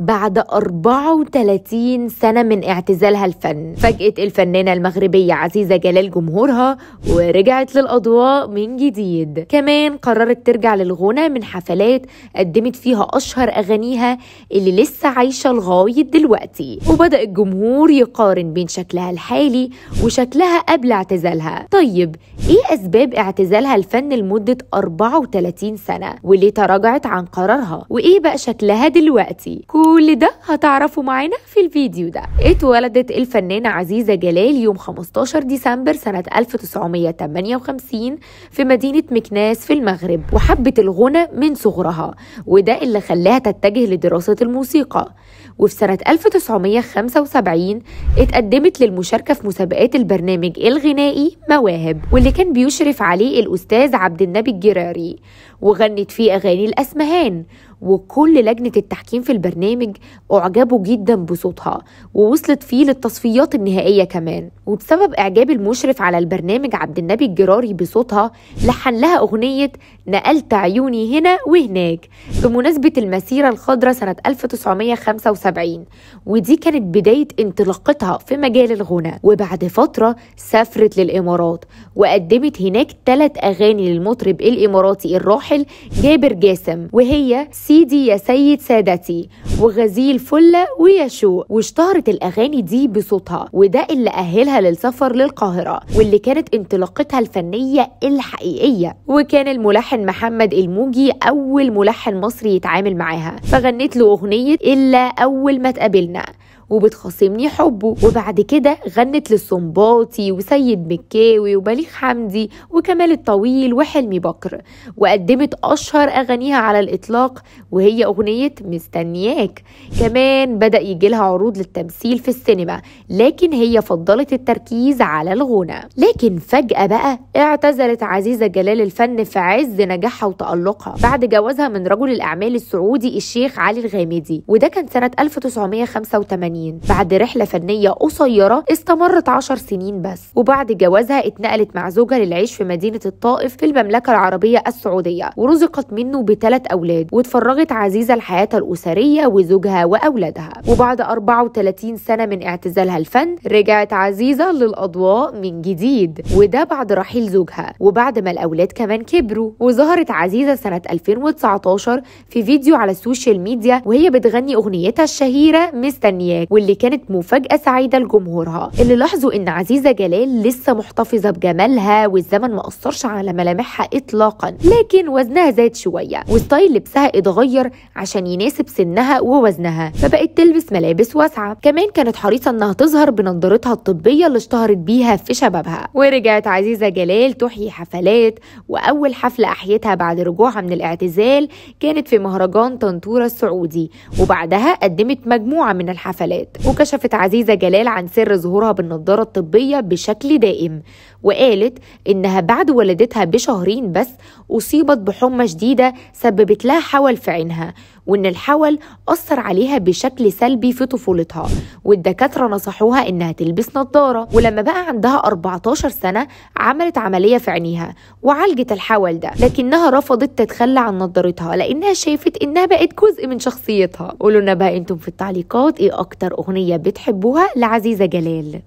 بعد 34 سنة من اعتزالها الفن فاجأت الفنانة المغربية عزيزة جلال جمهورها ورجعت للأضواء من جديد كمان قررت ترجع للغنى من حفلات قدمت فيها أشهر أغانيها اللي لسه عايشة لغاية دلوقتي وبدأ الجمهور يقارن بين شكلها الحالي وشكلها قبل اعتزالها طيب ايه أسباب اعتزالها الفن لمدة 34 سنة وليه تراجعت عن قرارها وايه بقى شكلها دلوقتي كل ده هتعرفوا معانا في الفيديو ده اتولدت الفنانة عزيزة جلال يوم 15 ديسمبر سنة 1958 في مدينة مكناس في المغرب وحبت الغنى من صغرها وده اللي خلاها تتجه لدراسة الموسيقى وفي سنة 1975 اتقدمت للمشاركة في مسابقات البرنامج الغنائي مواهب واللي كان بيشرف عليه الأستاذ عبد النبي الجراري وغنت فيه أغاني الأسمهان وكل لجنة التحكيم في البرنامج أعجبوا جدا بصوتها ووصلت فيه للتصفيات النهائية كمان وبسبب إعجاب المشرف على البرنامج عبد النبي الجراري بصوتها لحن لها أغنية نقلت عيوني هنا وهناك بمناسبة المسيرة الخضراء سنة 1975 ودي كانت بداية انطلاقتها في مجال الغنى وبعد فترة سافرت للإمارات وقدمت هناك ثلاث أغاني للمطرب الإماراتي الراحل جابر جاسم وهي سيدي يا سيد سادتي وغزيل فلة ويشوق واشتهرت الأغاني دي بصوتها وده اللي أهلها للسفر للقاهرة واللي كانت انطلاقتها الفنية الحقيقية وكان الملحن محمد الموجي أول ملحن مصري يتعامل معاها فغنت له أغنية إلا أول ما تقابلنا وبتخاصمني حبه وبعد كده غنت للصنباطي وسيد مكاوي وبليغ حمدي وكمال الطويل وحلمي بكر وقدمت أشهر أغانيها على الإطلاق وهي أغنية مستنياك كمان بدأ يجيلها عروض للتمثيل في السينما لكن هي فضلت التركيز على الغنى لكن فجأة بقى اعتزلت عزيزة جلال الفن في عز نجاحها وتألقها بعد جوازها من رجل الأعمال السعودي الشيخ علي الغامدي وده كان سنة 1985 بعد رحلة فنية قصيرة استمرت 10 سنين بس وبعد جوازها اتنقلت مع زوجها للعيش في مدينة الطائف في المملكة العربية السعودية ورزقت منه بثلاث أولاد واتفرغت عزيزة لحياتها الأسرية وزوجها وأولادها وبعد 34 سنة من اعتزالها الفن رجعت عزيزة للأضواء من جديد وده بعد رحيل زوجها وبعد ما الأولاد كمان كبروا وظهرت عزيزة سنة 2019 في فيديو على السوشيال ميديا وهي بتغني أغنيتها الشهيرة مستنياك واللي كانت مفاجأة سعيدة لجمهورها اللي لاحظوا إن عزيزة جلال لسه محتفظة بجمالها والزمن ما أثرش على ملامحها إطلاقا لكن وزنها زاد شوية وستايل لبسها اتغير عشان يناسب سنها ووزنها فبقت تلبس ملابس واسعة كمان كانت حريصة إنها تظهر بنضارتها الطبية اللي اشتهرت بيها في شبابها ورجعت عزيزة جلال تحيي حفلات وأول حفلة أحيتها بعد رجوعها من الاعتزال كانت في مهرجان طنطورة السعودي وبعدها قدمت مجموعة من الحفلات وكشفت عزيزة جلال عن سر ظهورها بالنضارة الطبية بشكل دائم وقالت إنها بعد ولادتها بشهرين بس أصيبت بحمى شديدة سببت لها حول في عينها وإن الحول أثر عليها بشكل سلبي في طفولتها والدكاترة نصحوها إنها تلبس نظارة ولما بقى عندها 14 سنة عملت عملية في عينيها وعالجت الحول ده لكنها رفضت تتخلى عن نظارتها لأنها شافت إنها بقت جزء من شخصيتها قولوا لنا بقى أنتم في التعليقات إيه أكتر أغنية بتحبوها لعزيزة جلال